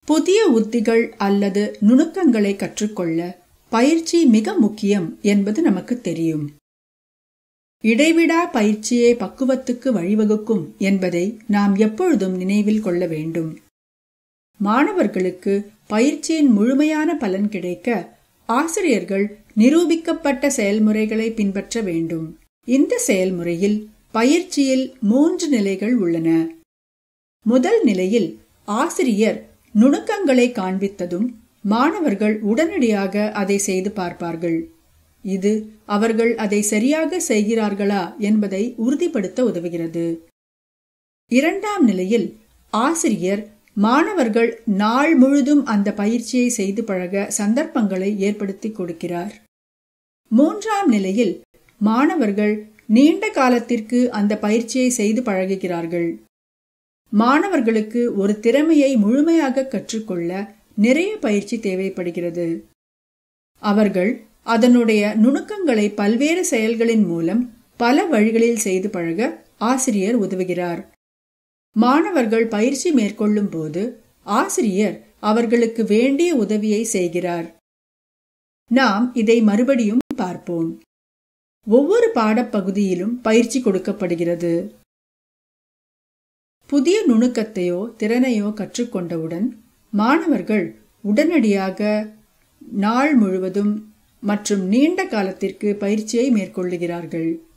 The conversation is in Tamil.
புதிய உத்திகள் அல்லது நுணுக்கங்களை கற்றுக்கொள்ள பயிற்சி மிக முக்கியம் என்பது நமக்கு தெரியும் இடைவிடா பயிற்சியே பக்குவத்துக்கு வழிவகுக்கும் என்பதை நாம் எப்பொழுதும் நினைவில் கொள்ள வேண்டும் மாணவர்களுக்கு பயிற்சியின் முழுமையான பலன் கிடைக்க ஆசிரியர்கள் நிரூபிக்கப்பட்ட செயல்முறைகளை பின்பற்ற வேண்டும் இந்த செயல்முறையில் பயிற்சியில் மூன்று நிலைகள் உள்ளன முதல் நிலையில் ஆசிரியர் நுணுக்கங்களை காண்பித்ததும் மாணவர்கள் உடனடியாக அதை செய்து பார்ப்பார்கள் இது அவர்கள் அதை சரியாக செய்கிறார்களா என்பதை உறுதிப்படுத்த உதவுகிறது இரண்டாம் நிலையில் ஆசிரியர் மாணவர்கள் நாள் முழுதும் அந்த பயிற்சியை செய்து பழக சந்தர்ப்பங்களை ஏற்படுத்தி கொடுக்கிறார் மூன்றாம் நிலையில் மாணவர்கள் நீண்ட காலத்திற்கு அந்த பயிற்சியை செய்து பழகுகிறார்கள் மாணவர்களுக்கு ஒரு திறமையை முழுமையாக கற்றுக்கொள்ள நிறைய பயிற்சி தேவைப்படுகிறது அவர்கள் அதனுடைய நுணுக்கங்களை பல்வேறு செயல்களின் மூலம் பல வழிகளில் செய்து பழக ஆசிரியர் உதவுகிறார் மாணவர்கள் பயிற்சி மேற்கொள்ளும் போது ஆசிரியர் அவர்களுக்கு வேண்டிய உதவியை செய்கிறார் நாம் இதை மறுபடியும் பார்ப்போம் ஒவ்வொரு பாடப்பகுதியிலும் பயிற்சி கொடுக்கப்படுகிறது புதிய நுணுக்கத்தையோ திறனையோ கற்றுக்கொண்டவுடன் மாணவர்கள் உடனடியாக நாள் முழுவதும் மற்றும் நீண்ட காலத்திற்கு பயிற்சியை மேற்கொள்ளுகிறார்கள்